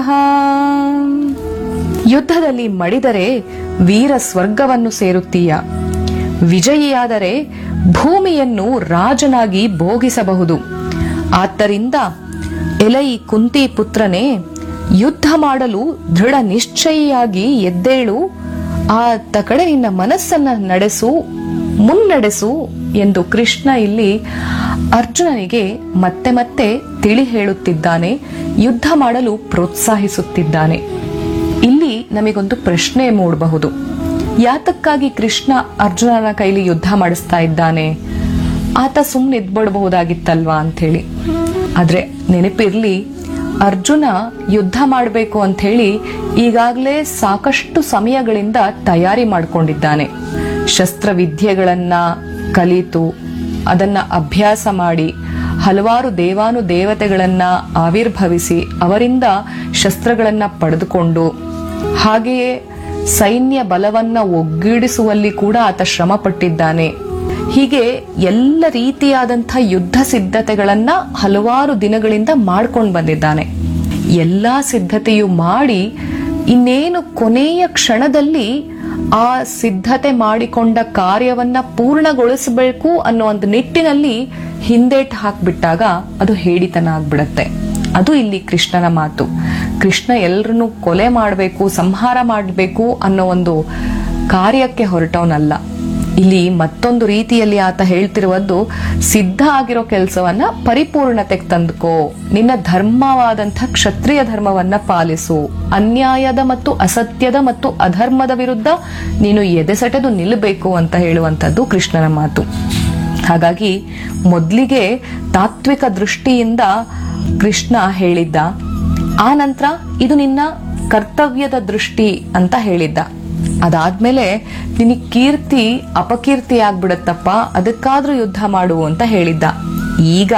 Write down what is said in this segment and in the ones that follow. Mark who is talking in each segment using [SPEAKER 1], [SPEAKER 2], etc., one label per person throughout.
[SPEAKER 1] ಯುದ್ಧದಲ್ಲಿ ಮಡಿದರೆ ವೀರ ಸ್ವರ್ಗವನ್ನು ಸೇರುತ್ತೀಯ ವಿಜಯಿಯಾದರೆ ಭೂಮಿಯನ್ನು ರಾಜನಾಗಿ ಭೋಗಿಸಬಹುದು ಆದ್ದರಿಂದ ಎಲೈ ಕುಂತಿ ಪುತ್ರನೇ ಯುದ್ಧ ಮಾಡಲು ದೃಢ ನಿಶ್ಚಯಿಯಾಗಿ ಎದ್ದೇಳು ಆತ ಕಡೆ ನಿನ್ನ ಮನಸ್ಸನ್ನ ನಡೆಸು ಮುನ್ನಡೆಸು ಎಂದು ಕೃಷ್ಣ ಇಲ್ಲಿ ಅರ್ಜುನನಿಗೆ ಮತ್ತೆ ಮತ್ತೆ ತಿಳಿ ಹೇಳುತ್ತಿದ್ದಾನೆ ಯುದ್ಧ ಮಾಡಲು ಪ್ರೋತ್ಸಾಹಿಸುತ್ತಿದ್ದಾನೆ ಇಲ್ಲಿ ನಮಗೊಂದು ಪ್ರಶ್ನೆ ಮೂಡಬಹುದು ಯಾತಕ್ಕಾಗಿ ಕೃಷ್ಣ ಅರ್ಜುನನ ಕೈಲಿ ಯುದ್ಧ ಮಾಡಿಸ್ತಾ ಇದ್ದಾನೆ ಆತ ಸುಮ್ಮನೆ ಇದ್ಬಿಡಬಹುದಾಗಿತ್ತಲ್ವಾ ಅಂಥೇಳಿ ಆದ್ರೆ ನೆನಪಿರ್ಲಿ ಅರ್ಜುನ ಯುದ್ಧ ಮಾಡಬೇಕು ಅಂತ ಹೇಳಿ ಈಗಾಗಲೇ ಸಾಕಷ್ಟು ಸಮಯಗಳಿಂದ ತಯಾರಿ ಮಾಡಿಕೊಂಡಿದ್ದಾನೆ ಶಸ್ತ್ರವಿದ್ಯೆಗಳನ್ನ ಕಲಿತು ಅದನ್ನ ಅಭ್ಯಾಸ ಮಾಡಿ ಹಲವಾರು ದೇವಾನು ದೇವತೆಗಳನ್ನ ಆವಿರ್ಭವಿಸಿ ಅವರಿಂದ ಶಸ್ತ್ರಗಳನ್ನ ಪಡೆದುಕೊಂಡು ಹಾಗೆಯೇ ಸೈನ್ಯ ಬಲವನ್ನ ಒಗ್ಗೂಡಿಸುವಲ್ಲಿ ಕೂಡ ಆತ ಶ್ರಮ ಪಟ್ಟಿದ್ದಾನೆ ಹೀಗೆ ಎಲ್ಲ ರೀತಿಯಾದಂಥ ಯುದ್ಧ ಸಿದ್ಧತೆಗಳನ್ನ ಹಲವಾರು ದಿನಗಳಿಂದ ಮಾಡ್ಕೊಂಡು ಬಂದಿದ್ದಾನೆ ಎಲ್ಲಾ ಸಿದ್ಧತೆಯು ಮಾಡಿ ಇನ್ನೇನು ಕೊನೆಯ ಕ್ಷಣದಲ್ಲಿ ಆ ಸಿದ್ಧತೆ ಮಾಡಿಕೊಂಡ ಕಾರ್ಯವನ್ನ ಪೂರ್ಣಗೊಳಿಸಬೇಕು ಅನ್ನೋ ಒಂದು ನಿಟ್ಟಿನಲ್ಲಿ ಹಿಂದೇಟ್ ಹಾಕ್ಬಿಟ್ಟಾಗ ಅದು ಹೇಡಿತನ ಆಗ್ಬಿಡತ್ತೆ ಅದು ಇಲ್ಲಿ ಕೃಷ್ಣನ ಮಾತು ಕೃಷ್ಣ ಎಲ್ಲರನ್ನು ಕೊಲೆ ಮಾಡಬೇಕು ಸಂಹಾರ ಮಾಡಬೇಕು ಅನ್ನೋ ಒಂದು ಕಾರ್ಯಕ್ಕೆ ಹೊರಟವನಲ್ಲ ಇಲ್ಲಿ ಮತ್ತೊಂದು ರೀತಿಯಲ್ಲಿ ಆತ ಹೇಳ್ತಿರುವುದು ಸಿದ್ಧ ಆಗಿರೋ ಕೆಲಸವನ್ನ ಪರಿಪೂರ್ಣತೆಗೆ ತಂದುಕೋ ನಿನ್ನ ಧರ್ಮವಾದಂಥ ಕ್ಷತ್ರಿಯ ಧರ್ಮವನ್ನ ಪಾಲಿಸು ಅನ್ಯಾಯದ ಮತ್ತು ಅಸತ್ಯದ ಮತ್ತು ಅಧರ್ಮದ ವಿರುದ್ಧ ನೀನು ಎದೆಸೆಟೆದು ನಿಲ್ಲಬೇಕು ಅಂತ ಹೇಳುವಂತದ್ದು ಕೃಷ್ಣನ ಮಾತು ಹಾಗಾಗಿ ಮೊದಲಿಗೆ ತಾತ್ವಿಕ ದೃಷ್ಟಿಯಿಂದ ಕೃಷ್ಣ ಹೇಳಿದ್ದ ಆ ನಂತರ ಇದು ನಿನ್ನ ಕರ್ತವ್ಯದ ದೃಷ್ಟಿ ಅಂತ ಹೇಳಿದ್ದ ಅದಾದ್ಮೇಲೆ ನಿನಗೆ ಕೀರ್ತಿ ಅಪಕೀರ್ತಿ ಆಗ್ಬಿಡತ್ತಪ್ಪ ಅದಕ್ಕಾದ್ರೂ ಯುದ್ಧ ಮಾಡು ಅಂತ ಹೇಳಿದ್ದ ಈಗ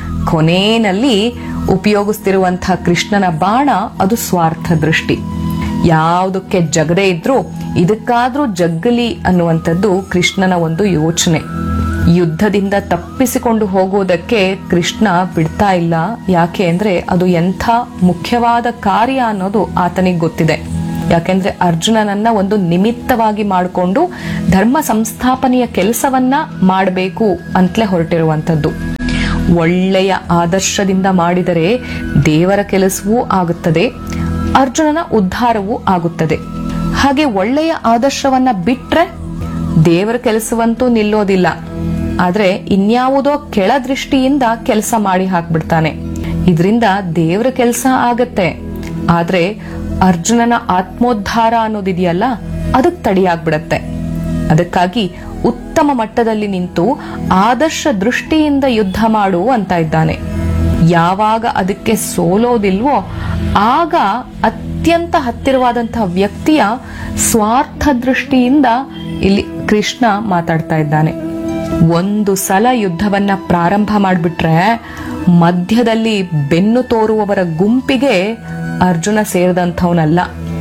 [SPEAKER 1] ಕೊನೆಯಲ್ಲಿ ಉಪಯೋಗಿಸ್ತಿರುವಂತಹ ಕೃಷ್ಣನ ಬಾಣ ಅದು ಸ್ವಾರ್ಥ ದೃಷ್ಟಿ ಯಾವುದಕ್ಕೆ ಜಗದೇ ಇದ್ರೂ ಇದಕ್ಕಾದ್ರೂ ಜಗ್ಗಲಿ ಅನ್ನುವಂಥದ್ದು ಕೃಷ್ಣನ ಒಂದು ಯೋಚನೆ ಯುದ್ಧದಿಂದ ತಪ್ಪಿಸಿಕೊಂಡು ಹೋಗುವುದಕ್ಕೆ ಕೃಷ್ಣ ಬಿಡ್ತಾ ಇಲ್ಲ ಯಾಕೆ ಅಂದ್ರೆ ಅದು ಎಂಥ ಮುಖ್ಯವಾದ ಕಾರ್ಯ ಅನ್ನೋದು ಆತನಿಗೆ ಗೊತ್ತಿದೆ ಯಾಕೆಂದ್ರೆ ಅರ್ಜುನನನ್ನ ಒಂದು ನಿಮಿತ್ತವಾಗಿ ಮಾಡಿಕೊಂಡು ಧರ್ಮ ಸಂಸ್ಥಾಪನೆಯ ಕೆಲಸವನ್ನ ಮಾಡಬೇಕು ಅಂತಲೇ ಹೊರಟಿರುವಂತದ್ದು ಒಳ್ಳೆಯ ಆದರ್ಶದಿಂದ ಮಾಡಿದರೆ ದೇವರ ಕೆಲಸವೂ ಆಗುತ್ತದೆ ಅರ್ಜುನನ ಉದ್ಧಾರವೂ ಆಗುತ್ತದೆ ಹಾಗೆ ಒಳ್ಳೆಯ ಆದರ್ಶವನ್ನ ಬಿಟ್ರೆ ದೇವರ ಕೆಲಸವಂತೂ ನಿಲ್ಲೋದಿಲ್ಲ ಆದ್ರೆ ಇನ್ಯಾವುದೋ ಕೆಳ ದೃಷ್ಟಿಯಿಂದ ಕೆಲಸ ಮಾಡಿ ಹಾಕ್ಬಿಡ್ತಾನೆ ಇದರಿಂದ ದೇವರ ಕೆಲಸ ಆಗತ್ತೆ ಆದ್ರೆ ಅರ್ಜುನನ ಆತ್ಮೋದ್ಧಾರ ಅನ್ನೋದಿದೆಯಲ್ಲ ಅದಕ್ಕೆ ತಡಿಯಾಗ್ಬಿಡತ್ತೆ ಅದಕ್ಕಾಗಿ ಉತ್ತಮ ಮಟ್ಟದಲ್ಲಿ ನಿಂತು ಆದರ್ಶ ದೃಷ್ಟಿಯಿಂದ ಯುದ್ಧ ಮಾಡು ಅಂತ ಇದ್ದಾನೆ ಯಾವಾಗ ಅದಕ್ಕೆ ಸೋಲೋದಿಲ್ವೋ ಆಗ ಅತ್ಯಂತ ಹತ್ತಿರವಾದಂತಹ ವ್ಯಕ್ತಿಯ ಸ್ವಾರ್ಥ ದೃಷ್ಟಿಯಿಂದ ಇಲ್ಲಿ ಕೃಷ್ಣ ಮಾತಾಡ್ತಾ ಇದ್ದಾನೆ ಒಂದು ಸಲ ಯುದ್ಧವನ್ನ ಪ್ರಾರಂಭ ಮಾಡಿಬಿಟ್ರೆ ಮಧ್ಯದಲ್ಲಿ ಬೆನ್ನು ತೋರುವವರ ಗುಂಪಿಗೆ ಅರ್ಜುನ ಸೇರಿದಂಥವನಲ್ಲ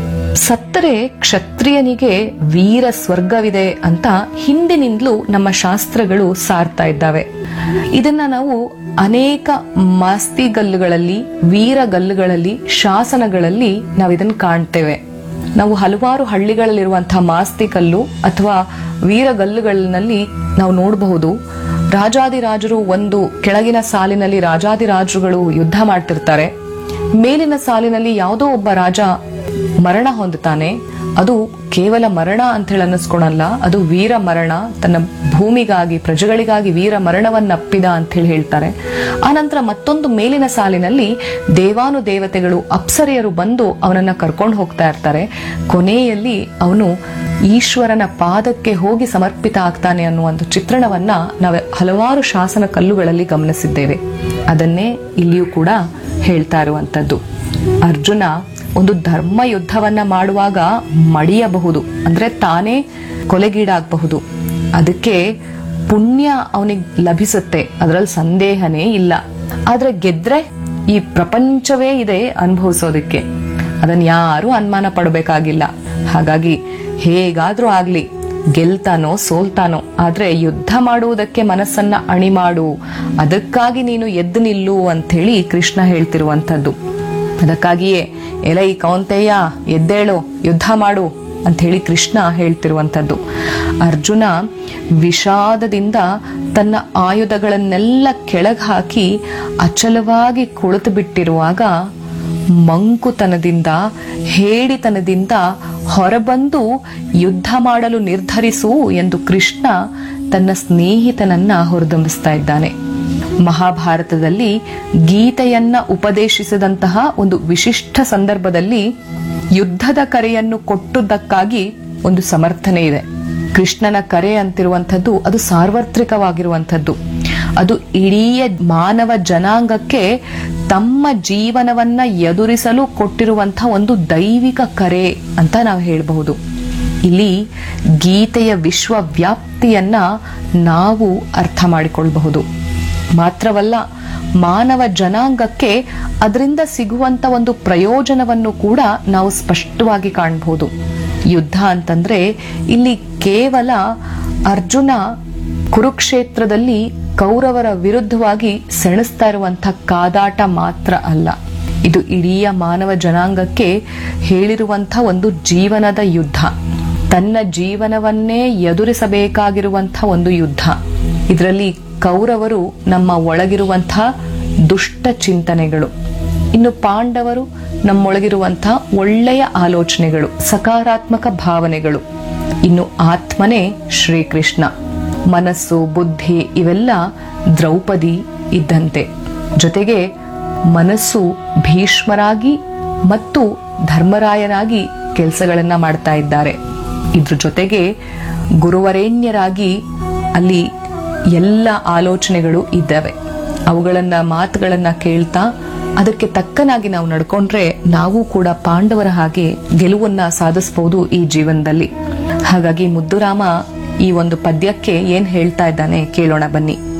[SPEAKER 1] ಸತ್ತರೆ ಕ್ಷತ್ರಿಯನಿಗೆ ವೀರ ಸ್ವರ್ಗವಿದೆ ಅಂತ ಹಿಂದಿನಿಂದಲೂ ನಮ್ಮ ಶಾಸ್ತ್ರಗಳು ಸಾರ್ತಾ ಇದ್ದಾವೆ ಇದನ್ನ ನಾವು ಅನೇಕ ಮಾಸ್ತಿಗಲ್ಲುಗಳಲ್ಲಿ ವೀರಗಲ್ಲುಗಳಲ್ಲಿ ಶಾಸನಗಳಲ್ಲಿ ನಾವು ಇದನ್ನ ಕಾಣ್ತೇವೆ ನಾವು ಹಲವಾರು ಹಳ್ಳಿಗಳಲ್ಲಿರುವಂತಹ ಮಾಸ್ತಿಕಲ್ಲು ಅಥವಾ ವೀರಗಲ್ಲುಗಳಲ್ಲಿ ನಾವು ನೋಡಬಹುದು ರಾಜಾದಿರಾಜರು ಒಂದು ಕೆಳಗಿನ ಸಾಲಿನಲ್ಲಿ ರಾಜಾದಿರಾಜರುಗಳು ಯುದ್ಧ ಮಾಡ್ತಿರ್ತಾರೆ ಮೇಲಿನ ಸಾಲಿನಲ್ಲಿ ಯಾವುದೋ ಒಬ್ಬ ರಾಜ ಮರಣ ಹೊಂದುತ್ತಾನೆ ಅದು ಕೇವಲ ಮರಣ ಅಂತ ಹೇಳಿ ಅನ್ನಿಸ್ಕೊಳಲ್ಲ ಅದು ವೀರ ಮರಣ ತನ್ನ ಭೂಮಿಗಾಗಿ ಪ್ರಜೆಗಳಿಗಾಗಿ ವೀರ ಮರಣವನ್ನಪ್ಪಿದ ಅಂತ ಹೇಳಿ ಹೇಳ್ತಾರೆ ಆನಂತರ ಮತ್ತೊಂದು ಮೇಲಿನ ಸಾಲಿನಲ್ಲಿ ದೇವಾನು ದೇವತೆಗಳು ಅಪ್ಸರೆಯರು ಬಂದು ಅವನನ್ನ ಕರ್ಕೊಂಡು ಹೋಗ್ತಾ ಇರ್ತಾರೆ ಕೊನೆಯಲ್ಲಿ ಅವನು ಈಶ್ವರನ ಪಾದಕ್ಕೆ ಹೋಗಿ ಸಮರ್ಪಿತ ಆಗ್ತಾನೆ ಅನ್ನುವ ಒಂದು ಚಿತ್ರಣವನ್ನ ನಾವು ಹಲವಾರು ಶಾಸನ ಕಲ್ಲುಗಳಲ್ಲಿ ಗಮನಿಸಿದ್ದೇವೆ ಅದನ್ನೇ ಇಲ್ಲಿಯೂ ಕೂಡ ಹೇಳ್ತಾ ಇರುವಂತದ್ದು ಅರ್ಜುನ ಒಂದು ಧರ್ಮ ಯುದ್ಧವನ್ನ ಮಾಡುವಾಗ ಮಡಿಯಬಹುದು ಅಂದ್ರೆ ತಾನೇ ಕೊಲೆಗೀಡಾಗಬಹುದು ಅದಕ್ಕೆ ಪುಣ್ಯ ಅವನಿಗೆ ಲಭಿಸುತ್ತೆ ಅದರಲ್ಲಿ ಸಂದೇಹನೇ ಇಲ್ಲ ಆದ್ರೆ ಗೆದ್ರೆ ಈ ಪ್ರಪಂಚವೇ ಇದೆ ಅನುಭವಿಸೋದಕ್ಕೆ ಅದನ್ನ ಯಾರು ಅನುಮಾನ ಪಡಬೇಕಾಗಿಲ್ಲ ಹಾಗಾಗಿ ಹೇಗಾದ್ರೂ ಆಗ್ಲಿ ಗೆಲ್ತಾನೋ ಸೋಲ್ತಾನೋ ಆದ್ರೆ ಯುದ್ಧ ಮಾಡುವುದಕ್ಕೆ ಮನಸ್ಸನ್ನ ಅಣಿ ಮಾಡು ಅದಕ್ಕಾಗಿ ನೀನು ಎದ್ದು ನಿಲ್ಲು ಅಂತ ಹೇಳಿ ಕೃಷ್ಣ ಹೇಳ್ತಿರುವಂತದ್ದು ಅದಕ್ಕಾಗಿಯೇ ಎಲೈ ಕೌಂತೆಯ ಎದ್ದೇಳು ಯುದ್ಧ ಮಾಡು ಅಂತ ಹೇಳಿ ಕೃಷ್ಣ ಹೇಳ್ತಿರುವಂಥದ್ದು ಅರ್ಜುನ ವಿಷಾದದಿಂದ ತನ್ನ ಆಯುಧಗಳನ್ನೆಲ್ಲ ಕೆಳಗೆ ಹಾಕಿ ಅಚಲವಾಗಿ ಕುಳಿತು ಬಿಟ್ಟಿರುವಾಗ ಮಂಕುತನದಿಂದ ಹೇಡಿತನದಿಂದ ಹೊರಬಂದು ಯುದ್ಧ ಮಾಡಲು ನಿರ್ಧರಿಸು ಎಂದು ಕೃಷ್ಣ ತನ್ನ ಸ್ನೇಹಿತನನ್ನ ಹೊರದಂಬಿಸ್ತಾ ಇದ್ದಾನೆ ಮಹಾಭಾರತದಲ್ಲಿ ಗೀತೆಯನ್ನ ಉಪದೇಶಿಸಿದಂತಹ ಒಂದು ವಿಶಿಷ್ಟ ಸಂದರ್ಭದಲ್ಲಿ ಯುದ್ಧದ ಕರೆಯನ್ನು ಕೊಟ್ಟುದಕ್ಕಾಗಿ ಒಂದು ಸಮರ್ಥನೆ ಇದೆ ಕೃಷ್ಣನ ಕರೆ ಅಂತಿರುವಂಥದ್ದು ಅದು ಸಾರ್ವತ್ರಿಕವಾಗಿರುವಂಥದ್ದು ಅದು ಇಡೀ ಮಾನವ ಜನಾಂಗಕ್ಕೆ ತಮ್ಮ ಜೀವನವನ್ನ ಎದುರಿಸಲು ಕೊಟ್ಟಿರುವಂತಹ ಒಂದು ದೈವಿಕ ಕರೆ ಅಂತ ನಾವು ಹೇಳಬಹುದು ಇಲ್ಲಿ ಗೀತೆಯ ವಿಶ್ವ ವ್ಯಾಪ್ತಿಯನ್ನ ನಾವು ಅರ್ಥ ಮಾಡಿಕೊಳ್ಬಹುದು ಮಾತ್ರವಲ್ಲ ಮಾನವ ಜನಾಂಗಕ್ಕೆ ಅದರಿಂದ ಸಿಗುವಂತ ಒಂದು ಪ್ರಯೋಜನವನ್ನು ಕೂಡ ನಾವು ಸ್ಪಷ್ಟವಾಗಿ ಕಾಣಬಹುದು ಯುದ್ಧ ಅಂತಂದ್ರೆ ಇಲ್ಲಿ ಕೇವಲ ಅರ್ಜುನ ಕುರುಕ್ಷೇತ್ರದಲ್ಲಿ ಕೌರವರ ವಿರುದ್ಧವಾಗಿ ಸೆಣಸ್ತಾ ಇರುವಂತ ಕಾದಾಟ ಮಾತ್ರ ಅಲ್ಲ ಇದು ಇಡೀ ಮಾನವ ಜನಾಂಗಕ್ಕೆ ಹೇಳಿರುವಂತ ಒಂದು ಜೀವನದ ಯುದ್ಧ ತನ್ನ ಜೀವನವನ್ನೇ ಎದುರಿಸಬೇಕಾಗಿರುವಂತ ಒಂದು ಯುದ್ಧ ಇದರಲ್ಲಿ ಕೌರವರು ನಮ್ಮ ಒಳಗಿರುವಂತಹ ದುಷ್ಟ ಚಿಂತನೆಗಳು ಇನ್ನು ಪಾಂಡವರು ನಮ್ಮೊಳಗಿರುವಂತಹ ಒಳ್ಳೆಯ ಆಲೋಚನೆಗಳು ಸಕಾರಾತ್ಮಕ ಭಾವನೆಗಳು ಇನ್ನು ಆತ್ಮನೇ ಶ್ರೀಕೃಷ್ಣ ಮನಸ್ಸು ಬುದ್ಧಿ ಇವೆಲ್ಲ ದ್ರೌಪದಿ ಇದ್ದಂತೆ ಜೊತೆಗೆ ಮನಸ್ಸು ಭೀಷ್ಮರಾಗಿ ಮತ್ತು ಧರ್ಮರಾಯನಾಗಿ ಕೆಲಸಗಳನ್ನ ಮಾಡ್ತಾ ಇದ್ದಾರೆ ಇದ್ರ ಜೊತೆಗೆ ಗುರುವರೇಣ್ಯರಾಗಿ ಅಲ್ಲಿ ಎಲ್ಲ ಆಲೋಚನೆಗಳು ಇದ್ದಾವೆ ಅವುಗಳನ್ನ ಮಾತುಗಳನ್ನ ಕೇಳ್ತಾ ಅದಕ್ಕೆ ತಕ್ಕನಾಗಿ ನಾವು ನಡ್ಕೊಂಡ್ರೆ ನಾವು ಕೂಡ ಪಾಂಡವರ ಹಾಗೆ ಗೆಲುವನ್ನ ಸಾಧಿಸಬಹುದು ಈ ಜೀವನದಲ್ಲಿ ಹಾಗಾಗಿ ಮುದ್ದುರಾಮ ಈ ಒಂದು ಪದ್ಯಕ್ಕೆ ಏನ್ ಹೇಳ್ತಾ ಇದ್ದಾನೆ ಕೇಳೋಣ ಬನ್ನಿ